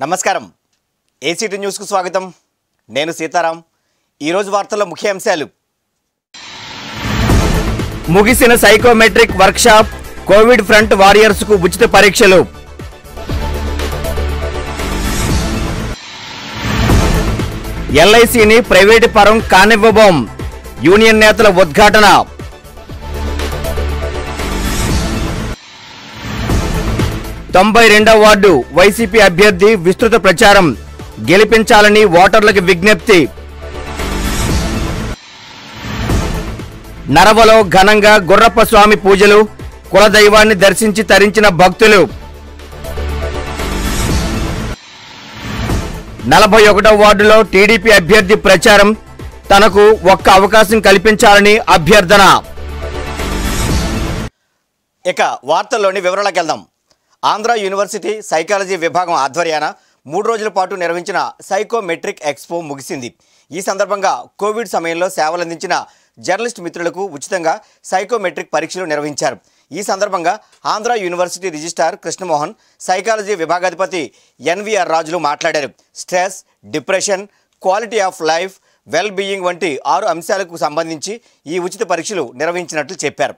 నమస్కారం ఏసీటీ న్యూస్కు స్వాగతం నేను సీతారాం ఈరోజు వార్తల్లో ముఖ్య అంశాలు ముగిసిన సైకోమెట్రిక్ వర్క్షాప్ కోవిడ్ ఫ్రంట్ వారియర్స్కు ఉచిత పరీక్షలు ఎల్ఐసిని ప్రైవేటు పరం కానివ్వబోం యూనియన్ నేతల ఉద్ఘాటన తొంభై రెండవ వార్డు వైసీపీ అభ్యర్థి విస్తృత ప్రచారం గెలిపించాలని ఓటర్లకు విజ్ఞప్తి నరవలో ఘనంగా గుర్రప్ప స్వామి పూజలు కులదైవాన్ని దర్శించి తరించిన భక్తులు నలభై ఒకటవ వార్డులో టీడీపీ అభ్యర్థి ప్రచారం తనకు ఒక్క అవకాశం కల్పించాలని అభ్యర్థన ఇక వార్తల్లోని వివరాలకు వెళ్దాం ఆంధ్ర యూనివర్సిటీ సైకాలజీ విభాగం ఆధ్వర్యాన మూడు రోజుల పాటు నిర్వహించిన సైకోమెట్రిక్ ఎక్స్పో ముగిసింది ఈ సందర్భంగా కోవిడ్ సమయంలో సేవలందించిన జర్నలిస్ట్ మిత్రులకు ఉచితంగా సైకోమెట్రిక్ పరీక్షలు నిర్వహించారు ఈ సందర్భంగా Andhra university registrar Krishnamohan psychology విభాగాధిపతి ఎన్వీఆర్ రాజులు మాట్లాడారు stress depression quality of life well being వంటి ఆరు అంశాలకు సంబంధించి ఈ ఉచిత పరీక్షలు నిర్వహించినట్లు చెప్పారు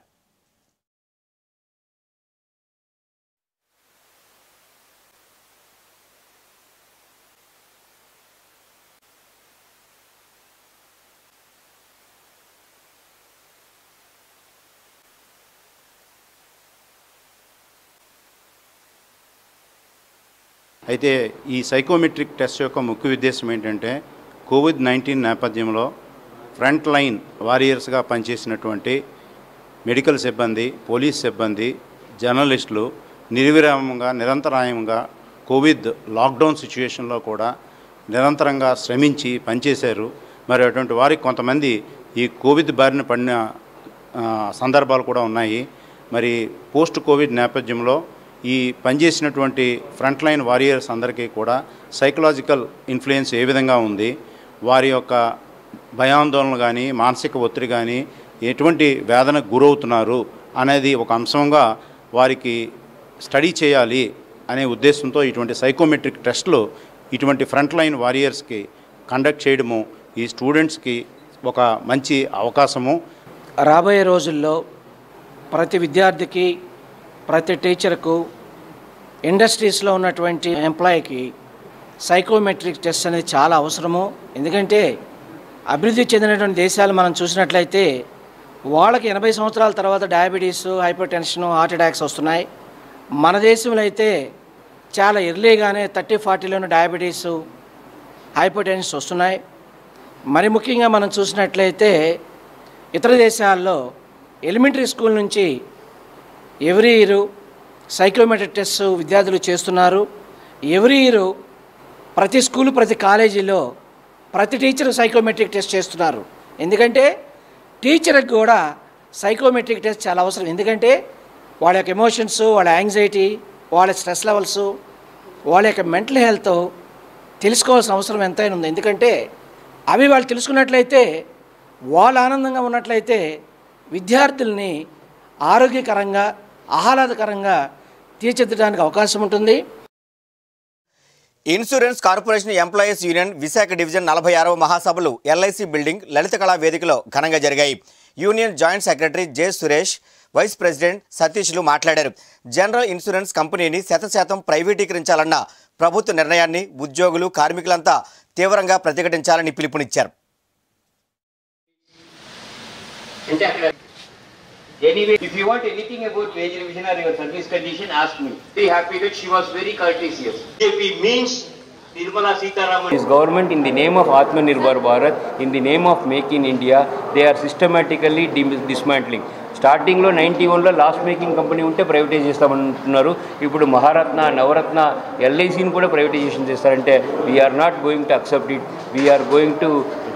అయితే ఈ సైకోమెట్రిక్ టెస్ట్ యొక్క ముఖ్య ఉద్దేశం ఏంటంటే కోవిడ్ నైన్టీన్ నేపథ్యంలో ఫ్రంట్ లైన్ వారియర్స్గా పనిచేసినటువంటి మెడికల్ సిబ్బంది పోలీస్ సిబ్బంది జర్నలిస్టులు నిర్విరామంగా నిరంతరాయంగా కోవిడ్ లాక్డౌన్ సిచ్యువేషన్లో కూడా నిరంతరంగా శ్రమించి పనిచేశారు మరి అటువంటి వారికి కొంతమంది ఈ కోవిడ్ బారిన పడిన ఆ, సందర్భాలు కూడా ఉన్నాయి మరి పోస్ట్ కోవిడ్ నేపథ్యంలో ఈ పనిచేసినటువంటి ఫ్రంట్ లైన్ వారియర్స్ అందరికీ కూడా సైకలాజికల్ ఇన్ఫ్లుయెన్స్ ఏ విధంగా ఉంది వారి యొక్క భయాందోళన కానీ మానసిక ఒత్తిడి కానీ ఎటువంటి వేదనకు గురవుతున్నారు అనేది ఒక అంశంగా వారికి స్టడీ చేయాలి అనే ఉద్దేశంతో ఇటువంటి సైకోమెట్రిక్ టెస్ట్లు ఇటువంటి ఫ్రంట్ లైన్ వారియర్స్కి కండక్ట్ చేయడము ఈ స్టూడెంట్స్కి ఒక మంచి అవకాశము రాబోయే రోజుల్లో ప్రతి విద్యార్థికి ప్రతి టీచర్కు ఇండస్ట్రీస్లో ఉన్నటువంటి ఎంప్లాయీకి సైకోమెట్రిక్ టెస్ట్ అనేది చాలా అవసరము ఎందుకంటే అభివృద్ధి చెందినటువంటి దేశాలు మనం చూసినట్లయితే వాళ్ళకి ఎనభై సంవత్సరాల తర్వాత diabetes hypertension heart attacks వస్తున్నాయి మన దేశంలో అయితే చాలా ఎర్లీగానే థర్టీ ఫార్టీలోనే డయాబెటీస్ హైపర్ టెన్షన్ వస్తున్నాయి మరి ముఖ్యంగా మనం చూసినట్లయితే ఇతర దేశాల్లో ఎలిమెంటరీ స్కూల్ నుంచి ఎవ్రీ ఇయర్ సైకోమెట్రిక్ టెస్ట్ విద్యార్థులు చేస్తున్నారు ఎవ్రీ ఇయర్ ప్రతి స్కూలు ప్రతి కాలేజీలో ప్రతి టీచర్ సైకోమెట్రిక్ టెస్ట్ చేస్తున్నారు ఎందుకంటే టీచర్కి కూడా సైకోమెట్రిక్ టెస్ట్ చాలా అవసరం ఎందుకంటే వాళ్ళ యొక్క ఎమోషన్స్ వాళ్ళ యాంగ్జైటీ వాళ్ళ స్ట్రెస్ లెవెల్స్ వాళ్ళ యొక్క మెంటల్ హెల్త్ తెలుసుకోవాల్సిన అవసరం ఎంతైనా ఉంది ఎందుకంటే అవి వాళ్ళు తెలుసుకున్నట్లయితే వాళ్ళు ఆనందంగా ఉన్నట్లయితే విద్యార్థుల్ని ఆరోగ్యకరంగా ఆహ్లాదకరంగా తీర్చిదిద్దడానికి అవకాశం ఉంటుంది insurance corporation employees union Visakha division నలభై ఆరవ మహాసభలు ఎల్ఐసి బిల్డింగ్ లలిత కళా వేదికలో ఘనంగా జరిగాయి union joint secretary J Suresh vice president సతీష్లు మాట్లాడారు జనరల్ ఇన్సూరెన్స్ కంపెనీని శతశాతం ప్రైవేటీకరించాలన్న ప్రభుత్వ నిర్ణయాన్ని ఉద్యోగులు కార్మికులంతా తీవ్రంగా ప్రతిఘటించాలని పిలుపునిచ్చారు Anyway, if you want anything about wage revision or your service condition, ask me. Very happy that she was very courteous. BJP means Nirmala Sitaraman. This government, in the name of Atmanirbhar Bharat, in the name of Make in India, they are systematically dim- dismantling. స్టార్టింగ్లో ninety వన్లో last making company ఉంటే privatise చేస్తామంటున్నారు ఇప్పుడు మహారత్న నవరత్న ఎల్ఐసిని కూడా privatisation చేస్తారంటే we're not going to accept it we're going to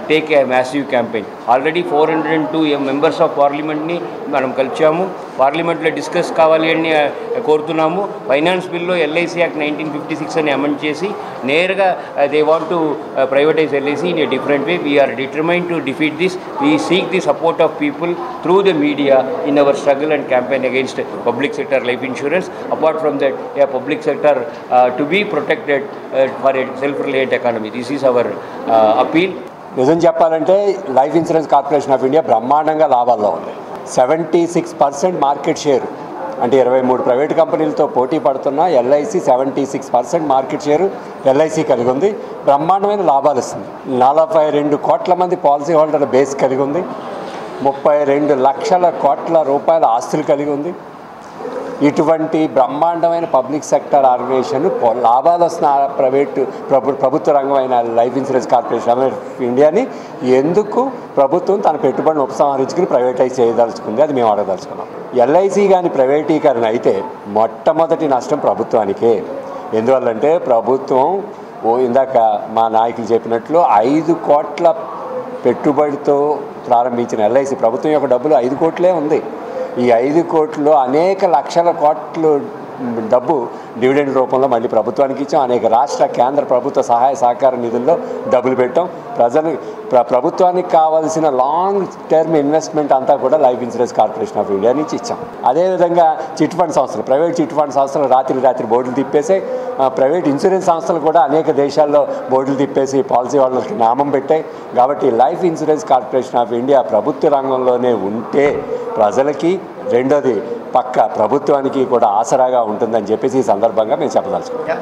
take a massive campaign already four hundred and two members of పార్లమెంట్ని మనం కలిసాము పార్లమెంట్లో డిస్కస్ కావాలి అని ఆ, కోరుతున్నాము ఫైనాన్స్ బిల్లో LIC act nineteen fifty six అని అమెండ్ చేసి నేరుగా they want to privatise LIC in a different way we're determined to defeat this we seek the support of people through the media in our struggle and campaign against public sector life insurance apart from that a public sector to be protected for a self related economy this is our appeal నిజం చెప్పాలంటే life insurance corporation of India బ్రహ్మాండంగా లాభాల్లో ఉంది seventy six percent market share అంటే ఇరవై మూడు private కంపెనీలతో పోటీ పడుతున్న LIC seventy six percent market share LIC కలిగి ఉంది బ్రహ్మాండమైన లాభాలు ఇస్తుంది నలభై రెండు కోట్ల మంది పాలసీ హోల్డర్ బేస్ కలిగి ఉంది ముప్పై రెండు లక్షల కోట్ల రూపాయల ఆస్తులు కలిగి ఉంది ఇటువంటి బ్రహ్మాండమైన పబ్లిక్ సెక్టర్ ఆర్గనైజేషన్ పొ- లాభాలు వస్తున్న ఆ ప్రైవేటు ప్రభు ప్రభుత్వ రంగమైన లైఫ్ ఇన్సూరెన్స్ కార్పొరేషన్ ఆఫ్ ఇండియాని ఎందుకు ప్రభుత్వం తన పెట్టుబడిని ఉపసంహరించుకుని ప్రైవేటైజ్ చేయదలుచుకుంది అది మేము అడగదలుచుకున్నాం ఎల్ఐసి కానీ ప్రైవేటీకరణ అయితే మొట్టమొదటి నష్టం ప్రభుత్వానికే ఎందువల్లంటే ప్రభుత్వం ఓ ఇందాక మా నాయకులు చెప్పినట్లు ఐదు కోట్ల పెట్టుబడితో ప్రారంభించిన ఎల్ఐసి ప్రభుత్వం యొక్క డబ్బులు ఐదు కోట్లే ఉంది ఈ ఐదు కోట్లు అనేక లక్షల కోట్లు డబ్బు డివిడెండ్ రూపంలో మళ్ళీ ప్రభుత్వానికి ఇచ్చాం అనేక రాష్ట్ర కేంద్ర ప్రభుత్వ సహాయ సహకార నిధుల్లో డబ్బులు పెట్టాం ప్రజలు ప్ర ప్రభుత్వానికి కావాల్సిన లాంగ్ టర్మ్ ఇన్వెస్ట్మెంట్ అంతా కూడా life insurance corporation of India నుంచి ఇచ్చాం అదేవిధంగా చిట్ ఫండ్ సంస్థలు ప్రైవేట్ చిట్ ఫండ్ సంస్థలు రాత్రి రాత్రి బోర్డులు తిప్పేసి ఆ, ప్రైవేట్ ఇన్సూరెన్స్ సంస్థలు కూడా అనేక దేశాల్లో బోర్డులు తిప్పేసి పాలసీ వాళ్ళకి నామం పెట్టాయి కాబట్టి life insurance corporation of India ప్రభుత్వ రంగంలోనే ఉంటే ప్రజలకి రెండోది పక్క ప్రభుత్వానికి కూడా ఆసరాగా ఉంటుందని చెప్పేసి ఈ సందర్భంగా మేము చెప్పదలుచుకున్నాం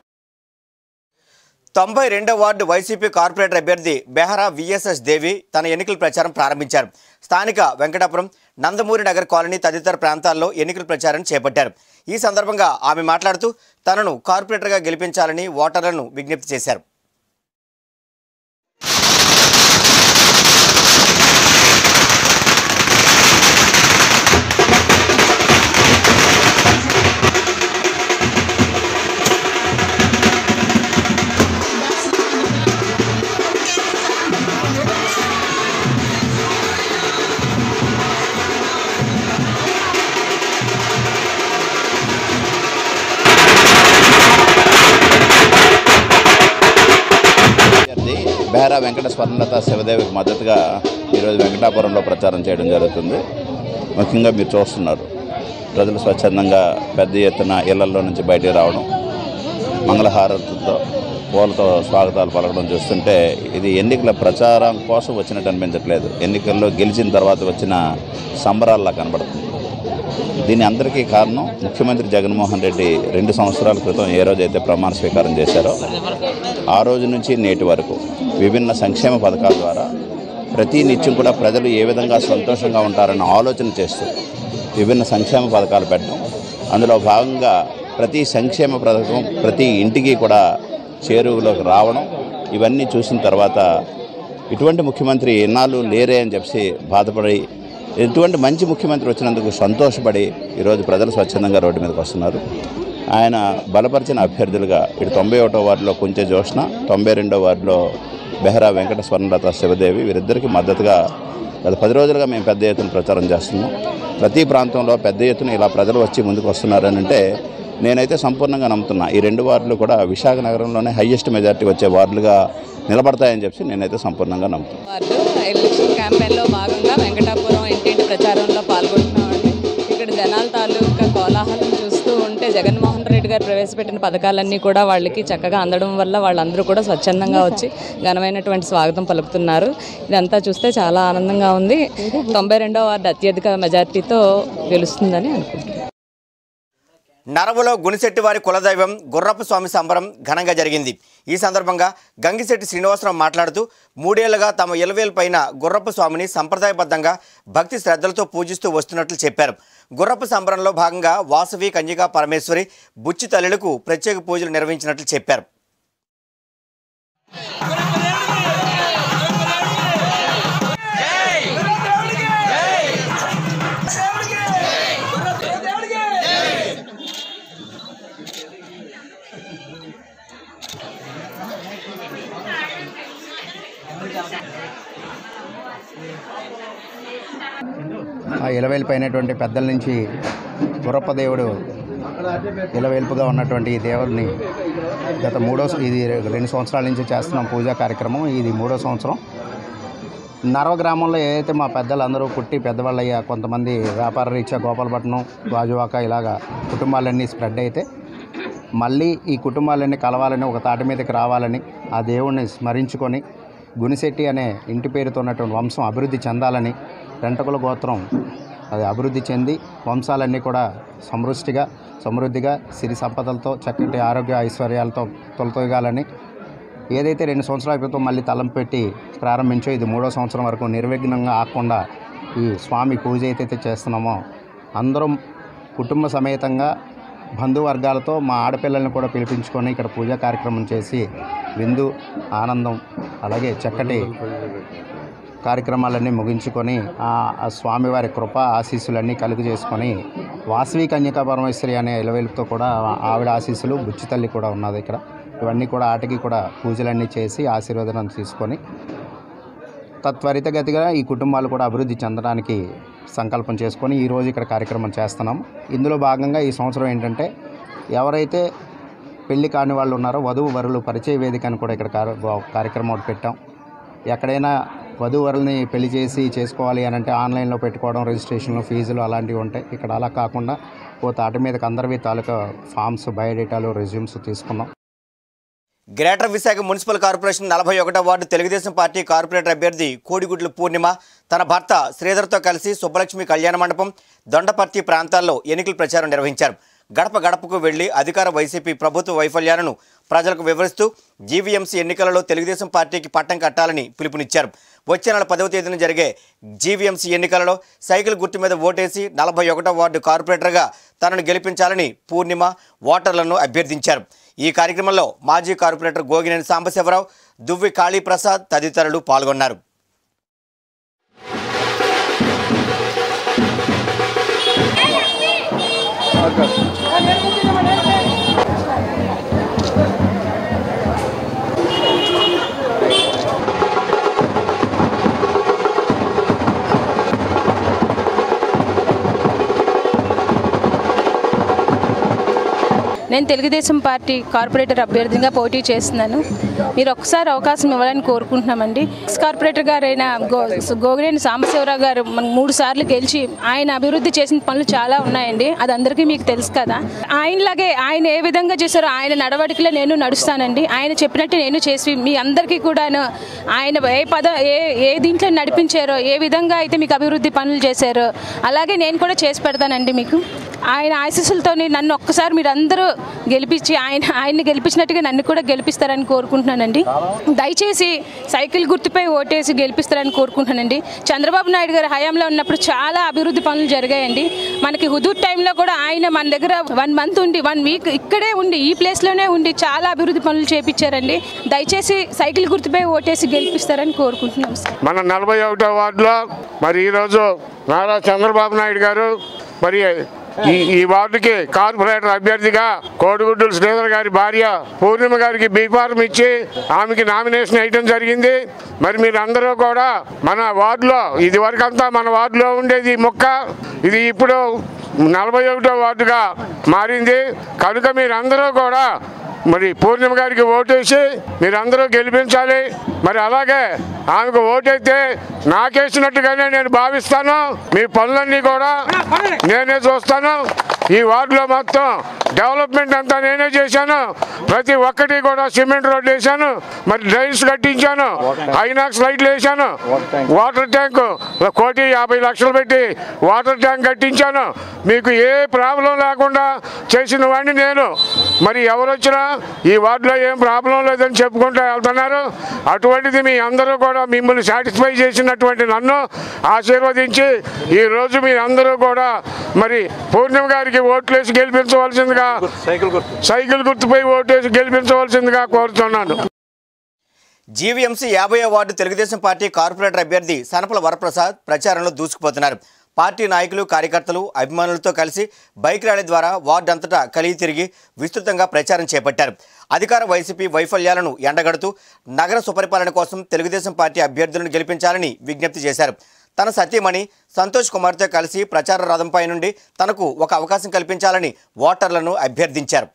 తొంభై రెండో వార్డు వైసీపీ కార్పొరేటర్ అభ్యర్థి బెహరా విఎస్ఎస్ దేవి తన ఎన్నికల ప్రచారం ప్రారంభించారు స్థానిక వెంకటాపురం నందమూరి నగర్ కాలనీ తదితర ప్రాంతాల్లో ఎన్నికల ప్రచారం చేపట్టారు ఈ సందర్భంగా ఆమె మాట్లాడుతూ తనను కార్పొరేటర్గా గెలిపించాలని ఓటర్లను విజ్ఞప్తి చేశారు అభ్యర్థి బెహరా వెంకట స్వర్ణలత శివదేవికి మద్దతుగా ఈరోజు వెంకటాపురంలో ప్రచారం చేయడం జరుగుతుంది ముఖ్యంగా మీరు చూస్తున్నారు ప్రజలు స్వచ్ఛందంగా పెద్ద ఎత్తున ఇళ్లలో నుంచి బయటికి రావడం మంగళహారతులతో పూలతో స్వాగతాలు పలకడం చూస్తుంటే ఇది ఎన్నికల ప్రచారం కోసం వచ్చినట్టు అనిపించట్లేదు ఎన్నికల్లో గెలిచిన తర్వాత వచ్చిన సంబరాల్లా కనబడుతుంది దీని అందరికీ కారణం ముఖ్యమంత్రి జగన్మోహన్ రెడ్డి రెండు సంవత్సరాల క్రితం ఏ రోజైతే ప్రమాణ స్వీకారం చేశారో ఆ రోజు నుంచి నేటి వరకు విభిన్న సంక్షేమ పథకాల ద్వారా ప్రతి నిత్యం కూడా ప్రజలు ఏ విధంగా సంతోషంగా ఉంటారన్న ఆలోచన చేస్తూ విభిన్న సంక్షేమ పథకాలు పెట్టడం అందులో భాగంగా ప్రతి సంక్షేమ పథకం ప్రతి ఇంటికి కూడా చేరువలోకి రావడం ఇవన్నీ చూసిన తర్వాత ఇటువంటి ముఖ్యమంత్రి ఎన్నాళ్ళు లేరే అని చెప్పి బాధపడి ఎటువంటి మంచి ముఖ్యమంత్రి వచ్చినందుకు సంతోషపడి ఈరోజు ప్రజలు స్వచ్ఛందంగా రోడ్డు మీదకి వస్తున్నారు ఆయన బలపరిచిన అభ్యర్థులుగా ఇటు తొంభై ఒకటో వార్డులో కుంచె జోష్న తొంభై రెండో వార్డులో బెహరా వెంకట స్వర్ణలత శివదేవి వీరిద్దరికీ మద్దతుగా గత పది రోజులుగా మేము పెద్ద ఎత్తున ప్రచారం చేస్తున్నాం ప్రతి ప్రాంతంలో పెద్ద ఎత్తున ఇలా ప్రజలు వచ్చి ముందుకు వస్తున్నారని అంటే నేనైతే సంపూర్ణంగా నమ్ముతున్నా ఈ రెండు వార్డులు కూడా విశాఖ నగరంలోనే హయ్యెస్ట్ మెజార్టీ వచ్చే వార్డులుగా నిలబడతాయని చెప్పి నేనైతే సంపూర్ణంగా నమ్ముతున్నాను వార్డు ఎలక్షన్ క్యాంపెయిన్లో భాగంగా వెంకటాపురం ఇంటింటి ప్రచారంలో పాల్గొంటున్నామండి ఇక్కడ జనాల తాలూకా కోలాహలం చూస్తూ ఉంటే జగన్మోహన్ రెడ్డి గారు ప్రవేశపెట్టిన పథకాలన్నీ కూడా వాళ్ళకి చక్కగా అందడం వల్ల వాళ్ళందరూ కూడా స్వచ్ఛందంగా వచ్చి ఘనమైనటువంటి స్వాగతం పలుకుతున్నారు ఇదంతా చూస్తే చాలా ఆనందంగా ఉంది తొంభై రెండవ వార్డు అత్యధిక మెజార్టీతో గెలుస్తుందని అనుకుంటున్నాను నరవలో గునిశెట్టి వారి కులదైవం గుర్రప్ప స్వామి సంబరం ఘనంగా జరిగింది ఈ సందర్భంగా గంగిశెట్టి శ్రీనివాసరావు మాట్లాడుతూ మూడేళ్లుగా తమ ఇలవేలు పైన గుర్రప్ప స్వామిని సంప్రదాయబద్ధంగా భక్తి శ్రద్ధలతో పూజిస్తూ వస్తున్నట్లు చెప్పారు గుర్రప్ప సంబరంలో భాగంగా వాసవి కన్యగా పరమేశ్వరి బుచ్చి తల్లులకు ప్రత్యేక పూజలు నిర్వహించినట్లు చెప్పారు ఆ ఇలవేల్పైనటువంటి పెద్దల నుంచి గురప్ప దేవుడు ఇలవేల్పుగా ఉన్నటువంటి ఈ దేవుడిని గత మూడో ఇది రెండు సంవత్సరాల నుంచి చేస్తున్నాం పూజా కార్యక్రమం ఇది మూడో సంవత్సరం నరవ గ్రామంలో ఏదైతే మా పెద్దలు అందరూ పుట్టి పెద్దవాళ్ళయ్యా కొంతమంది వ్యాపార రీత్యా గోపాలపట్నం గాజువాక ఇలాగా కుటుంబాలన్నీ స్ప్రెడ్ అయితే మళ్ళీ ఈ కుటుంబాలన్నీ కలవాలని ఒక తాటి మీదకి రావాలని ఆ దేవుణ్ణి స్మరించుకొని గునిశెట్టి అనే ఇంటి పేరుతో ఉన్నటువంటి వంశం అభివృద్ధి చెందాలని రెంటకుల గోత్రం అది అభివృద్ధి చెంది వంశాలన్నీ కూడా సమృష్టిగా సమృద్ధిగా సిరి సంపదలతో చక్కటి ఆరోగ్య ఐశ్వర్యాలతో తొలతొగాలని ఏదైతే రెండు సంవత్సరాల క్రితం మళ్ళీ తలం పెట్టి ప్రారంభించో ఇది మూడో సంవత్సరం వరకు నిర్విఘ్నంగా ఆకుండా ఈ స్వామి పూజ ఏదైతే చేస్తున్నామో అందరం కుటుంబ సమేతంగా బంధువర్గాలతో మా ఆడపిల్లల్ని కూడా పిలిపించుకొని ఇక్కడ పూజా కార్యక్రమం చేసి విందు ఆనందం అలాగే చక్కటి కార్యక్రమాలన్నీ ముగించుకొని ఆ ఆ స్వామివారి కృప ఆశీస్సులన్నీ కలుగు చేసుకొని వాసవి కన్యకా పరమేశ్వరి అనే ఇలవెలుపుతో కూడా ఆవిడ ఆశీస్సులు బుచ్చి తల్లి కూడా ఉన్నది ఇక్కడ ఇవన్నీ కూడా ఆటకి కూడా పూజలన్నీ చేసి ఆశీర్వాదం తీసుకొని తత్వరితగతిగా ఈ కుటుంబాలు కూడా అభివృద్ధి చెందడానికి సంకల్పం చేసుకొని ఈరోజు ఇక్కడ కార్యక్రమం చేస్తున్నాం ఇందులో భాగంగా ఈ సంవత్సరం ఏంటంటే ఎవరైతే పెళ్లి కాని వాళ్ళు ఉన్నారో వధువు వరులు పరిచయ వేదిక అని కూడా ఇక్కడ కార- కార్యక్రమం ఒకటి పెట్టాం ఎక్కడైనా వధూవరుల్ని పెళ్లి చేసి చేసుకోవాలి అని అంటే ఆన్లైన్లో పెట్టుకోవడం రిజిస్ట్రేషన్లు ఫీజులు అలాంటివి ఉంటాయి ఇక్కడ అలా కాకుండా ఓ తాటి మీదకి అందరివి తాలూకా ఫామ్స్ బయోడేటాలు రెజ్యూమ్స్ తీసుకున్నాం గ్రేటర్ విశాఖ మున్సిపల్ కార్పొరేషన్ నలభై ఒకటో వార్డు తెలుగుదేశం పార్టీ కార్పొరేటర్ అభ్యర్థి కోడిగుడ్ల పూర్ణిమ తన భర్త శ్రీధర్తో కలిసి సుబ్బలక్ష్మి కళ్యాణ మండపం దొండపర్తి ప్రాంతాల్లో ఎన్నికల ప్రచారం నిర్వహించారు గడప గడపకు వెళ్లి అధికార వైసీపీ ప్రభుత్వ వైఫల్యాలను ప్రజలకు వివరిస్తూ జీవీఎంసీ ఎన్నికలలో తెలుగుదేశం పార్టీకి పట్టం కట్టాలని పిలుపునిచ్చారు వచ్చే నెల పదవ తేదీన జరిగే జీవీఎంసీ ఎన్నికలలో సైకిల్ గుర్తు మీద ఓటేసి నలభై ఒకటో వార్డు కార్పొరేటర్గా తనను గెలిపించాలని పూర్ణిమ ఓటర్లను అభ్యర్థించారు ఈ కార్యక్రమంలో మాజీ కార్పొరేటర్ గోగినేని సాంబశివరావు దువ్వి కాళీప్రసాద్ తదితరులు పాల్గొన్నారు నేను తెలుగుదేశం పార్టీ కార్పొరేటర్ అభ్యర్థిగా పోటీ చేస్తున్నాను మీరు ఒక్కసారి అవకాశం ఇవ్వాలని కోరుకుంటున్నామండి ఎక్స్ కార్పొరేటర్ గారైన గో గోగినేని సాంబశివరావు గారు మనకు మూడు సార్లు గెలిచి ఆయన అభివృద్ధి చేసిన పనులు చాలా ఉన్నాయండి అది అందరికీ మీకు తెలుసు కదా ఆయనలాగే ఆయన ఏ విధంగా చేశారో ఆయన నడవడికలో నేను నడుస్తానండి ఆయన చెప్పినట్టు నేను చేసి మీ అందరికీ కూడాను ఆయన ఏ పద ఏ ఏ దీంట్లో నడిపించారో ఏ విధంగా అయితే మీకు అభివృద్ధి పనులు చేశారో అలాగే నేను కూడా చేసి పెడతానండి మీకు ఆయన ఆశీస్సులతోని నన్ను ఒక్కసారి మీరు అందరూ గెలిపించి ఆయన ఆయన్ని గెలిపించినట్టుగా నన్ను కూడా గెలిపిస్తారని కోరుకుంటున్నానండి దయచేసి సైకిల్ గుర్తుపై ఓటేసి గెలిపిస్తారని కోరుకుంటున్నానండి చంద్రబాబు నాయుడు గారి హయాంలో ఉన్నప్పుడు చాలా అభివృద్ధి పనులు జరిగాయండి మనకి హుదూద్ టైంలో కూడా ఆయన మన దగ్గర వన్ మంత్ ఉండి వన్ వీక్ ఇక్కడే ఉండి ఈ ప్లేస్లోనే ఉండి చాలా అభివృద్ధి పనులు చేపించారండి దయచేసి సైకిల్ గుర్తుపై ఓటేసి గెలిపిస్తారని కోరుకుంటున్నాం సార్ మన నలభై ఒకటో వార్డులో మరి ఈరోజు నారా చంద్రబాబు నాయుడు గారు మరి ఈ ఈ వార్డుకి కార్పొరేటర్ అభ్యర్థిగా కోడిగుడ్డుల శ్రీధర్ గారి భార్య పూర్ణిమ గారికి బీఫార్మ్ ఇచ్చి ఆమెకి నామినేషన్ వేయడం జరిగింది మరి మీరందరూ కూడా మన వార్డులో ఇది వరకంతా మన వార్డులో ఉండేది ఈ మొక్క ఇది ఇప్పుడు నలభై ఒకటో వార్డుగా మారింది కనుక మీరందరూ కూడా మరి పూర్ణిమ గారికి ఓటేసి మీరందరూ గెలిపించాలి మరి అలాగే ఆమెకు ఓటైతే నాకేసినట్టుగానే నేను భావిస్తాను మీ పనులన్నీ కూడా నేనే చూస్తాను ఈ వార్డులో మొత్తం డెవలప్మెంట్ అంతా నేనే చేశాను ప్రతి ఒక్కటి కూడా సిమెంట్ రోడ్ వేశాను మరి డ్రైన్స్ కట్టించాను ఐనాక్స్ లైట్లు వేశాను వాటర్ ట్యాంక్ కోటి యాభై లక్షలు పెట్టి వాటర్ ట్యాంక్ కట్టించాను మీకు ఏ ప్రాబ్లం లేకుండా చేసిన వాడిని నేను మరి ఎవరు వచ్చినా ఈ వార్డులో ఏం ప్రాబ్లం లేదని చెప్పుకుంటూ వెళ్తున్నారు అటువంటిది మీ అందరూ కూడా మిమ్మల్ని సాటిస్ఫై చేసినటువంటి నన్ను ఆశీర్వదించి ఈ రోజు మీ అందరూ కూడా మరి పూర్ణిమ గారికి ఓట్లేసి గెలిపించవలసిందిగా సైకిల్ గుర్తుపై ఓటేసి గెలిపించవలసిందిగా కోరుతున్నాను జీవీఎంసీ యాభై వార్డు తెలుగుదేశం పార్టీ కార్పొరేటర్ అభ్యర్థి సనపల వరప్రసాద్ ప్రచారంలో దూసుకుపోతున్నారు పార్టీ నాయకులు కార్యకర్తలు అభిమానులతో కలిసి బైక్ ర్యాలీ ద్వారా వార్డు అంతటా కలిగి తిరిగి విస్తృతంగా ప్రచారం చేపట్టారు అధికార వైసీపీ వైఫల్యాలను ఎండగడుతూ నగర సుపరిపాలన కోసం తెలుగుదేశం పార్టీ అభ్యర్థులను గెలిపించాలని విజ్ఞప్తి చేశారు తన సతీమణి సంతోష్ కుమార్తో కలిసి ప్రచార రథంపై నుండి తనకు ఒక అవకాశం కల్పించాలని ఓటర్లను అభ్యర్థించారు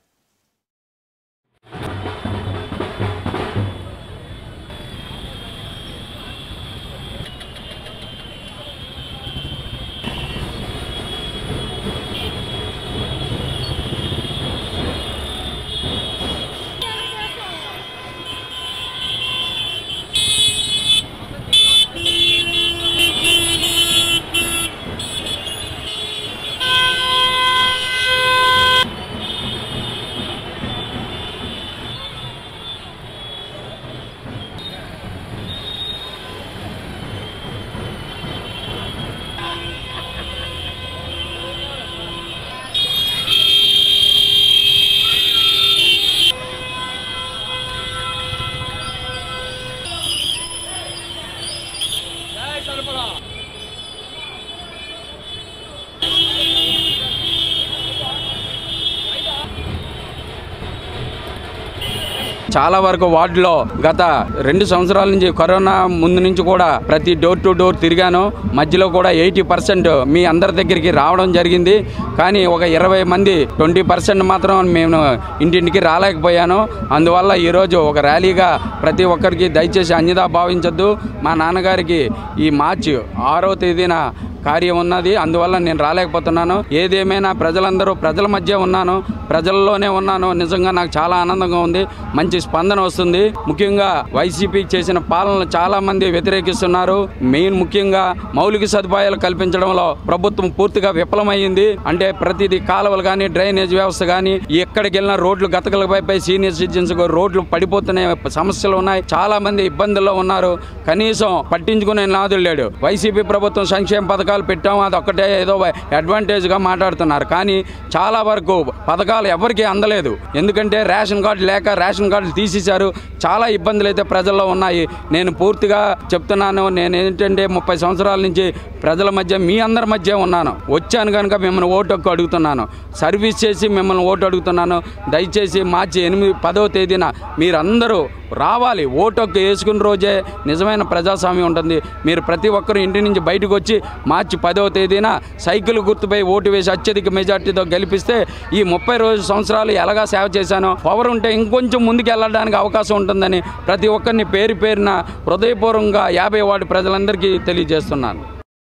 చాలా వరకు వార్డులో గత రెండు సంవత్సరాల నుంచి కరోనా ముందు నుంచి కూడా ప్రతి డోర్ టు డోర్ తిరిగాను మధ్యలో కూడా ఎయిటీ పర్సెంట్ మీ అందరి దగ్గరికి రావడం జరిగింది కానీ ఒక ఇరవై మంది ట్వంటీ పర్సెంట్ మాత్రం మేము ఇంటింటికి రాలేకపోయాను అందువల్ల ఈరోజు ఒక ర్యాలీగా ప్రతి ఒక్కరికి దయచేసి అన్యదా భావించొద్దు మా నాన్నగారికి ఈ మార్చి ఆరో తేదీన కార్యం ఉన్నది అందువల్ల నేను రాలేకపోతున్నాను ఏదేమైనా ప్రజలందరూ ప్రజల మధ్య ఉన్నాను ప్రజల్లోనే ఉన్నాను నిజంగా నాకు చాలా ఆనందంగా ఉంది మంచి స్పందన వస్తుంది ముఖ్యంగా వైసీపీ చేసిన పాలనలు చాలా మంది వ్యతిరేకిస్తున్నారు మెయిన్ ముఖ్యంగా మౌలిక సదుపాయాలు కల్పించడంలో ప్రభుత్వం పూర్తిగా విఫలమైంది అంటే ప్రతిదీ కాలువలు కానీ డ్రైనేజ్ వ్యవస్థ కానీ ఎక్కడికి వెళ్ళినా రోడ్లు గతకలపై సీనియర్ సిటిజన్స్ రోడ్లు పడిపోతున్న సమస్యలు ఉన్నాయి చాలా మంది ఇబ్బందుల్లో ఉన్నారు కనీసం పట్టించుకునే నాదులు లేడు వైసీపీ ప్రభుత్వం సంక్షేమ పథకాలు పెట్టాము అది ఒక్కటే ఏదో అడ్వాంటేజ్గా మాట్లాడుతున్నారు కానీ చాలా వరకు పథకాలు ఎవరికీ అందలేదు ఎందుకంటే రేషన్ కార్డు లేక రేషన్ కార్డులు తీసేశారు చాలా ఇబ్బందులు అయితే ప్రజల్లో ఉన్నాయి నేను పూర్తిగా చెప్తున్నాను నేను ఏంటంటే ముప్పై సంవత్సరాల నుంచి ప్రజల మధ్య మీ అందరి మధ్య ఉన్నాను వచ్చాను కనుక మిమ్మల్ని ఓటు హక్కు అడుగుతున్నాను సర్వీస్ చేసి మిమ్మల్ని ఓటు అడుగుతున్నాను దయచేసి మార్చి ఎనిమిది పదవ తేదీన మీరందరూ రావాలి ఓటు హక్కు వేసుకున్న రోజే నిజమైన ప్రజాస్వామ్యం ఉంటుంది మీరు ప్రతి ఒక్కరు ఇంటి నుంచి బయటకు వచ్చి మార్చి పదవ తేదీన సైకిల్ గుర్తుపై ఓటు వేసి అత్యధిక మెజార్టీతో గెలిపిస్తే ఈ ముప్పై రోజు సంవత్సరాలు ఎలాగా సేవ చేశానో పవర్ ఉంటే ఇంకొంచెం ముందుకు వెళ్ళడానికి అవకాశం ఉంటుందని ప్రతి ఒక్కరిని పేరు పేరున హృదయపూర్వకంగా యాభై వార్డు ప్రజలందరికీ తెలియజేస్తున్నాను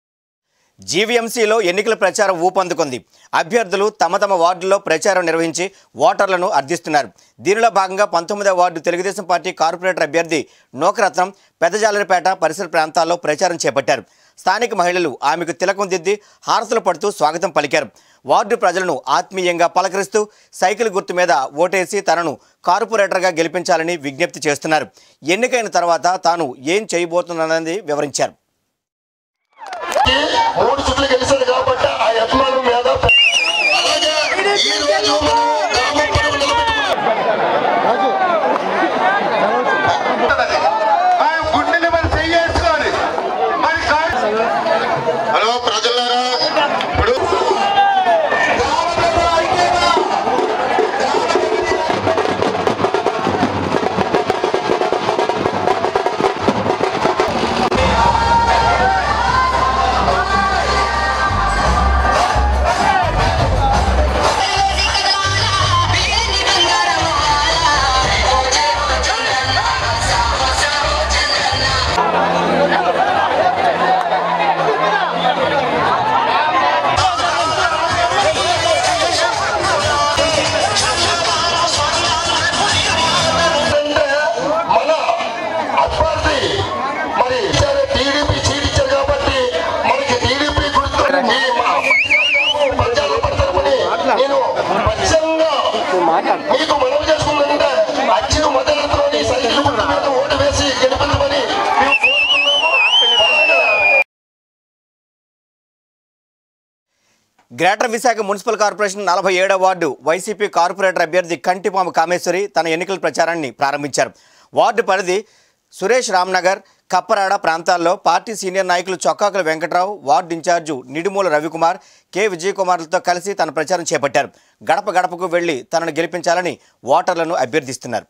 జీవీఎంసీలో ఎన్నికల ప్రచారం ఊపందుకుంది అభ్యర్థులు తమ తమ వార్డుల్లో ప్రచారం నిర్వహించి ఓటర్లను అర్థిస్తున్నారు దీనిలో భాగంగా పంతొమ్మిదవ వార్డు తెలుగుదేశం పార్టీ కార్పొరేటర్ అభ్యర్థి నోకరత్నం పెద్దజాలరిపేట పరిసర ప్రాంతాల్లో ప్రచారం చేపట్టారు స్థానిక మహిళలు ఆమెకు తిలకం దిద్ది హారతులు పడుతూ స్వాగతం పలికారు వార్డు ప్రజలను ఆత్మీయంగా పలకరిస్తూ సైకిల్ గుర్తు మీద ఓటేసి తనను కార్పొరేటర్గా గెలిపించాలని విజ్ఞప్తి చేస్తున్నారు ఎన్నికైన తర్వాత తాను ఏం చేయబోతున్నానని వివరించారు మూడు చుట్లు గెలిచాడు కాబట్టి ఆ అభిమానం మీద అలాగే ఈ రోజు మనం గ్రామ పరువు నిలబెట్టుకున్నాం. ఆ గుండెని మరి చెయ్యేసుకోవాలి మరి కా- హలో ప్రజలారా ఇప్పుడు మన అభ్యర్థి మరి టీడీపీ చీటిచ్చారు కాబట్టి మనకి టీడీపీ గుర్తు ఈ మా ప్రజలు పడతామని నేను పచ్చంగా మీకు మనవి చేస్తుందంటే అచ్చిన మొదలతోని సైకిల్ గుర్తు మీద ఓటు వేసి గెలిపించమని మేము కోరుతున్నాము గ్రేటర్ విశాఖ మున్సిపల్ కార్పొరేషన్ నలభై ఏడవ వార్డు వైసీపీ కార్పొరేటర్ అభ్యర్థి కంటిపాము కామేశ్వరి తన ఎన్నికల ప్రచారాన్ని ప్రారంభించారు వార్డు పరిధి సురేష్ రామ్నగర్ కప్పరాడ ప్రాంతాల్లో పార్టీ సీనియర్ నాయకులు Chokkakula Venkatrao ward incharge Nidumula Ravikumar K విజయకుమార్లతో కలిసి తన ప్రచారం చేపట్టారు గడప గడపకు వెళ్లి తనను గెలిపించాలని ఓటర్లను అభ్యర్థిస్తున్నారు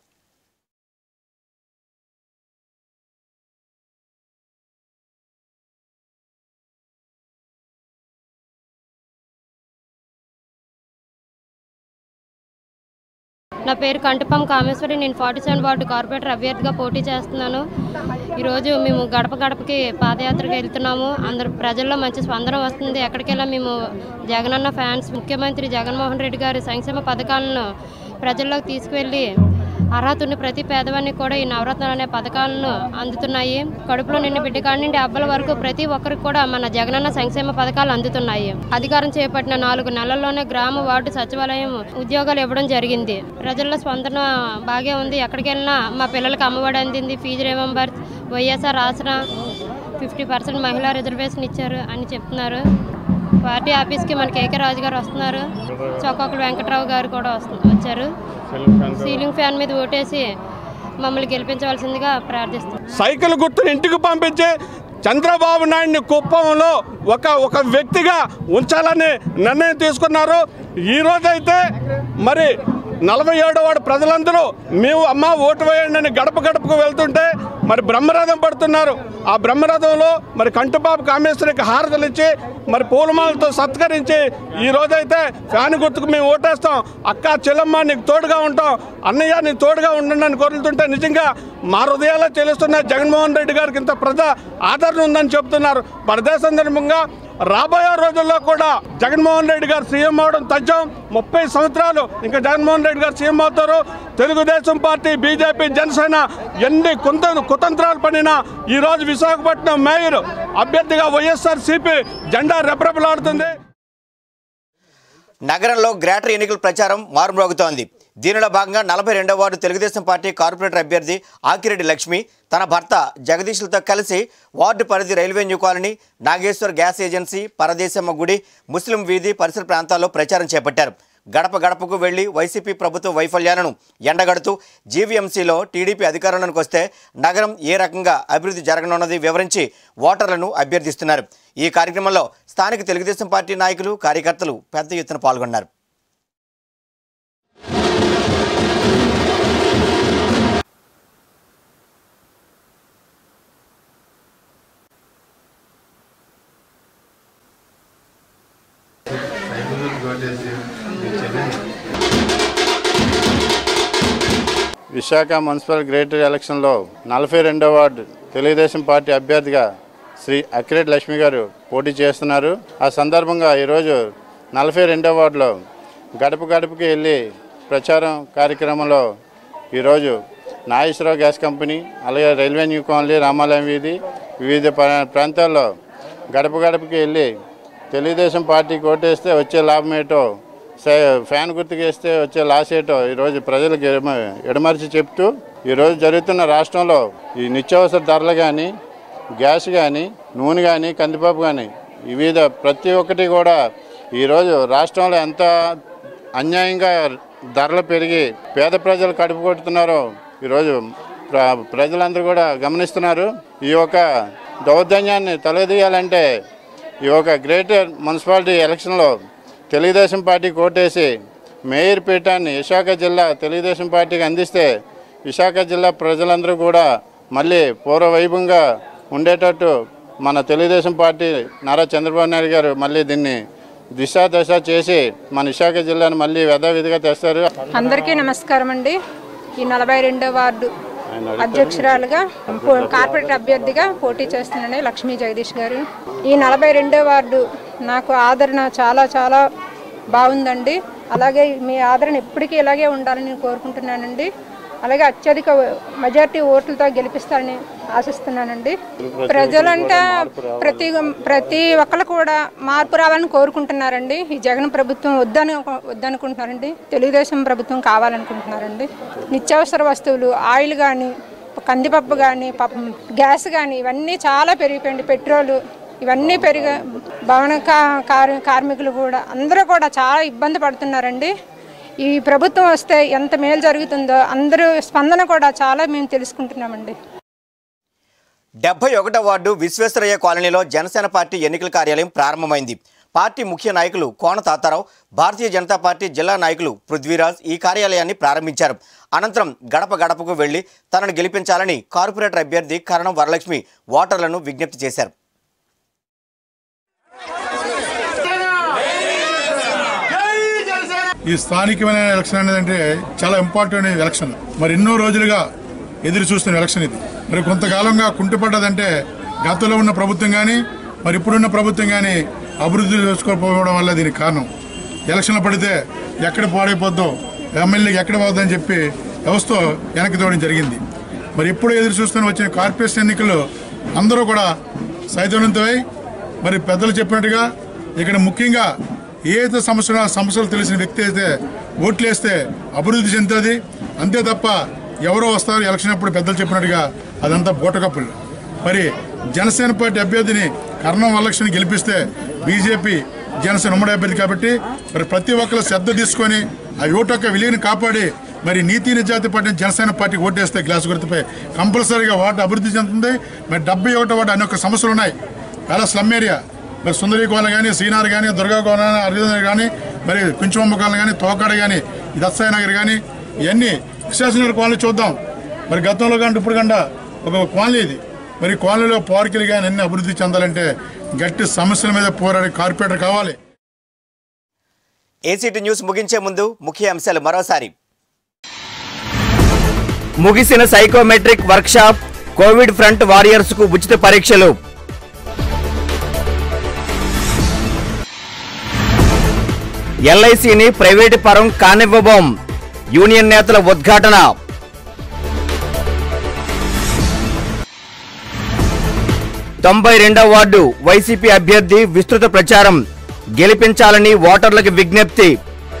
నా పేరు కంటపం కామేశ్వరి నేను ఫార్టీ సెవెన్ వార్డు కార్పొరేటర్ అభ్యర్థిగా పోటీ చేస్తున్నాను ఈరోజు మేము గడప గడపకి పాదయాత్రగా వెళ్తున్నాము అందరు ప్రజల్లో మంచి స్పందన వస్తుంది ఎక్కడికెళ్ళా మేము జగనన్న ఫ్యాన్స్ ముఖ్యమంత్రి జగన్మోహన్ రెడ్డి గారి సంక్షేమ పథకాలను ప్రజల్లోకి తీసుకువెళ్ళి అర్హత ఉన్న ప్రతి పేదవానికి కూడా ఈ నవరత్నాలు అనే పథకాలను అందుతున్నాయి కడుపులో నిండి బిడ్డ కాడి నుండి అబ్బల వరకు ప్రతి ఒక్కరికి కూడా మన జగనన్న సంక్షేమ పథకాలు అందుతున్నాయి అధికారం చేపట్టిన నాలుగు నెలల్లోనే గ్రామ వార్డు సచివాలయం ఉద్యోగాలు ఇవ్వడం జరిగింది ప్రజల్లో స్పందన బాగా ఉంది ఎక్కడికి వెళ్ళినా మా పిల్లలకి అమ్మఒడి అందింది fee remember YSR Aasara fifty percent మహిళా రిజర్వేషన్ ఇచ్చారు అని చెప్తున్నారు పార్టీ ఆఫీస్కి మన కేకే రాజు గారు వస్తున్నారు చొక్కాకుల వెంకట్రావు గారు కూడా వస్తు వచ్చారు సీలింగ్ ఫ్యాన్ మీద ఓటేసి మమ్మల్ని గెలిపించవలసిందిగా ప్రార్థిస్తున్నాం సైకిల్ గుర్తుని ఇంటికి పంపించి చంద్రబాబు నాయుడిని కుప్పంలో ఒక ఒక వ్యక్తిగా ఉంచాలని నిర్ణయం తీసుకున్నారు ఈ రోజైతే మరి నలభై ఏడో వాడు ప్రజలందరూ మేము అమ్మ ఓటు వేయండి అని గడప గడపకు వెళ్తుంటే మరి బ్రహ్మరథం పడుతున్నారు ఆ బ్రహ్మరథంలో మరి కంటుబాబు కామేశ్వరికి హారతలు ఇచ్చి మరి పూలమాలతో సత్కరించి ఈ రోజైతే ఫ్యాన్ గుర్తుకు మేము ఓటేస్తాం అక్క చెల్లమ్మ నీకు తోడుగా ఉంటాం అన్నయ్య నీకు తోడుగా ఉండండి అని కోరుతుంటే నిజంగా మా హృదయాల్లో తెలుస్తున్న జగన్మోహన్ రెడ్డి గారికి ఇంత ప్రజా ఆదరణ ఉందని చెప్తున్నారు మరి అదే సందర్భంగా రాబోయే రోజుల్లో కూడా జగన్మోహన్ రెడ్డి గారు సీఎం అవడం తథ్యం ముప్పై సంవత్సరాలు ఇంకా జగన్మోహన్ రెడ్డి గారు సీఎం అవుతారు తెలుగుదేశం పార్టీ బీజేపీ జనసేన ఎన్ని కుంత కుతంత్రాలు పడినా ఈరోజు విశాఖపట్నం మేయర్ అభ్యర్థిగా వైఎస్ఆర్ సిపి జెండా రెపరెపలాడుతుంది నగరంలో గ్రేటర్ ఎన్నికల ప్రచారం మారుమ్రోగుతోంది దీనిలో భాగంగా నలభై రెండవ వార్డు తెలుగుదేశం పార్టీ కార్పొరేటర్ అభ్యర్థి ఆకిరెడ్డి లక్ష్మి తన భర్త జగదీష్లతో కలిసి వార్డు పరిధి railway new colony Nageswar gas agency Paradesamma గుడి ముస్లిం వీధి పరిసర ప్రాంతాల్లో ప్రచారం చేపట్టారు గడప గడపకు వెళ్లి వైసీపీ ప్రభుత్వ వైఫల్యాలను ఎండగడుతూ జీవీఎంసీలో టీడీపీ అధికారంలోకి వస్తే నగరం ఏ రకంగా అభివృద్ధి జరగనున్నది వివరించి ఓటర్లను అభ్యర్థిస్తున్నారు ఈ కార్యక్రమంలో స్థానిక తెలుగుదేశం పార్టీ నాయకులు కార్యకర్తలు పెద్ద ఎత్తున పాల్గొన్నారు విశాఖ మున్సిపల్ గ్రేటర్ ఎలక్షన్లో నలభై రెండవ వార్డు తెలుగుదేశం పార్టీ అభ్యర్థిగా శ్రీ అక్కిరెడ్డి లక్ష్మి గారు పోటీ చేస్తున్నారు ఆ సందర్భంగా ఈరోజు నలభై రెండవ వార్డులో గడప గడపకి వెళ్ళి ప్రచారం కార్యక్రమంలో ఈరోజు నాగేశ్వరరావు గ్యాస్ కంపెనీ అలాగే రైల్వే న్యూ కాలనీ రామాలయం వీధి వివిధ ప్రా- ప్రాంతాల్లో గడప గడపకి వెళ్ళి తెలుగుదేశం పార్టీకి ఓటేస్తే వచ్చే లాభం ఏంటో సే- ఫ్యాన్ గుర్తుకు వేస్తే వచ్చే లాస్ ఏంటో ఈరోజు ప్రజలకు ఎడమ- ఎడమరిచి చెప్తూ ఈరోజు జరుగుతున్న రాష్ట్రంలో ఈ నిత్యావసర ధరలు కానీ గ్యాస్ కానీ నూనె కానీ కందిపప్పు కానీ వివిధ ప్రతి ఒక్కటి కూడా ఈరోజు రాష్ట్రంలో ఎంత అన్యాయంగా ధరలు పెరిగి పేద ప్రజలు కడుపు కొడుతున్నారో ఈరోజు ప్ర ప్రజలందరూ కూడా గమనిస్తున్నారు ఈ యొక్క దౌర్జన్యాన్ని తొలగదీయాలంటే ఈ యొక్క గ్రేటర్ మున్సిపాలిటీ ఎలక్షన్లో తెలుగుదేశం పార్టీ కోటేసి మేయర్ పీఠాన్ని విశాఖ జిల్లా తెలుగుదేశం పార్టీకి అందిస్తే విశాఖ జిల్లా ప్రజలందరూ కూడా మళ్ళీ పూర్వవైభవంగా ఉండేటట్టు మన తెలుగుదేశం పార్టీ నారా చంద్రబాబు నాయుడు గారు మళ్ళీ దీన్ని దిశ దశ చేసి మన విశాఖ జిల్లాను మళ్ళీ యథావిధిగా తెస్తారు అందరికీ నమస్కారం అండి ఈ నలభై రెండో వార్డు అధ్యక్షురాలుగా పో- కార్పొరేట్ అభ్యర్థిగా పోటీ చేస్తున్నాను లక్ష్మీ జగదీష్ గారు ఈ నలభై రెండో వార్డు నాకు ఆదరణ చాలా చాలా బాగుందండి అలాగే మీ ఆదరణ ఎప్పటికీ ఇలాగే ఉండాలని నేను కోరుకుంటున్నానండి అలాగే అత్యధిక మెజార్టీ ఓట్లతో గెలిపిస్తారని ఆశిస్తున్నానండి ప్రజలంటే ప్రతి ప్రతి ఒక్కరు కూడా మార్పు రావాలని కోరుకుంటున్నారండి ఈ జగన్ ప్రభుత్వం వద్దని వద్దనుకుంటున్నారండి తెలుగుదేశం ప్రభుత్వం కావాలనుకుంటున్నారండి నిత్యావసర వస్తువులు ఆయిల్ కానీ కందిపప్పు కానీ పప్పు గ్యాస్ కానీ ఇవన్నీ చాలా పెరిగిపోయింది పెట్రోలు ఇవన్నీ పెరిగా భవన కా- కార్- కార్మికులు కూడా అందరూ కూడా చాలా ఇబ్బంది పడుతున్నారండి ఈ ప్రభుత్వం వస్తే ఎంత మేలు జరుగుతుందో అందరూ స్పందన కూడా చాలా మేము తెలుసుకుంటున్నామండి డెబ్బై ఒకటో వార్డు విశ్వేశ్వరయ్య కాలనీలో జనసేన పార్టీ ఎన్నికల కార్యాలయం ప్రారంభమైంది పార్టీ ముఖ్య నాయకులు కోన తాతారావు భారతీయ జనతా పార్టీ జిల్లా నాయకులు పృథ్వీరాజ్ ఈ కార్యాలయాన్ని ప్రారంభించారు అనంతరం గడప గడపకు వెళ్లి తనను గెలిపించాలని కార్పొరేటర్ అభ్యర్థి కరణం వరలక్ష్మి ఓటర్లను విజ్ఞప్తి చేశారు ఈ స్థానికమైన ఎలక్షన్ అనేది అంటే చాలా ఇంపార్టెంట్ ఎలక్షన్ మరి ఎన్నో రోజులుగా ఎదురు చూస్తున్న ఎలక్షన్ ఇది మరి కొంతకాలంగా కుంటుపడ్డదంటే గతంలో ఉన్న ప్రభుత్వం కానీ మరి ఇప్పుడున్న ప్రభుత్వం కానీ అభివృద్ధి చేసుకోకపోవడం వల్ల దీనికి కారణం ఎలక్షన్లు పడితే ఎక్కడ పాడైపోద్దో ఎమ్మెల్యేకి ఎక్కడ పోద్దని చెప్పి వ్యవస్థ వెనక్కి తోవడం జరిగింది మరి ఇప్పుడు ఎదురు చూస్తున్న వచ్చిన కార్పొరేషన్ ఎన్నికల్లో అందరూ కూడా సైతవంతమై మరి పెద్దలు చెప్పినట్టుగా ఇక్కడ ముఖ్యంగా ఏ అయితే సమస్యలు ఆ సమస్యలు తెలిసిన వ్యక్తి అయితే ఓట్లేస్తే అభివృద్ధి చెందుతుంది అంతే తప్ప ఎవరో వస్తారు ఎలక్షన్ అప్పుడు పెద్దలు చెప్పినట్టుగా అదంతా బూటకప్పులు మరి జనసేన పార్టీ అభ్యర్థిని కర్ణం వరలక్ష్మిని గెలిపిస్తే బీజేపీ జనసేన ఉమ్మడి అభ్యర్థి కాబట్టి మరి ప్రతి ఒక్కరు శ్రద్ధ తీసుకొని ఆ ఓటు యొక్క విలువని కాపాడి మరి నీతి నిజాతి పార్టీ జనసేన పార్టీకి ఓటేస్తే గ్లాసు గుర్తుపై కంపల్సరీగా వార్డు అభివృద్ధి చెందుతుంది మరి డెబ్బై ఒకటో వార్డు అనేక సమస్యలు ఉన్నాయి చాలా స్లమ్ ఏరియా మరి సుందరి కోన కానీ శ్రీనార్ కానీ దుర్గా కోన అరవింద్ కానీ మరి కుంచుమమ్మ కాలనీ కానీ తోకాడ కానీ దత్సాయి నగర్ కానీ ఇవన్నీ విశ్వాసనగర్ కాలనీ చూద్దాం మరి గతంలో కంటే ఇప్పుడు కంట ఒక కాలనీ ఇది మరి కాలనీలో పార్కులు కానీ అన్ని అభివృద్ధి చెందాలంటే గట్టి సమస్యల మీద పోరాడే కార్పొరేటర్ కావాలి ఏసీటీ న్యూస్ ముగించే ముందు ముఖ్య అంశాలు మరోసారి ముగిసిన psychometric workshop Covid front warriors కు ఉచిత పరీక్షలు ఎల్ఐసిని ప్రైవేటు పరం కానివ్వబోం యూనియన్ నేతల ఉద్ఘాటన తొంభై రెండవ వార్డు వైసీపీ అభ్యర్థి విస్తృత ప్రచారం గెలిపించాలని ఓటర్లకు విజ్ఞప్తి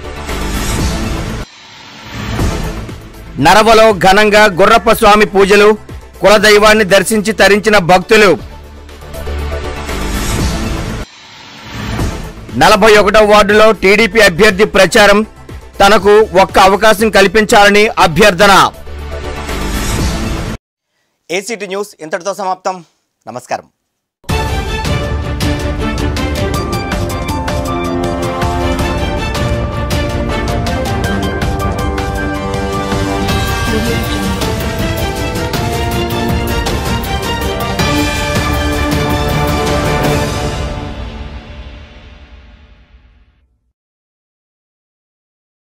నరవలో ఘనంగా గుర్రప్ప స్వామి పూజలు కులదైవాన్ని దర్శించి తరించిన భక్తులు నలభై ఒకటవ వార్డులో టీడీపీ అభ్యర్థి ప్రచారం తనకు ఒక్క అవకాశం కల్పించాలని అభ్యర్థన ఏసీటీ న్యూస్ ఇంతటితో సమాప్తం నమస్కారం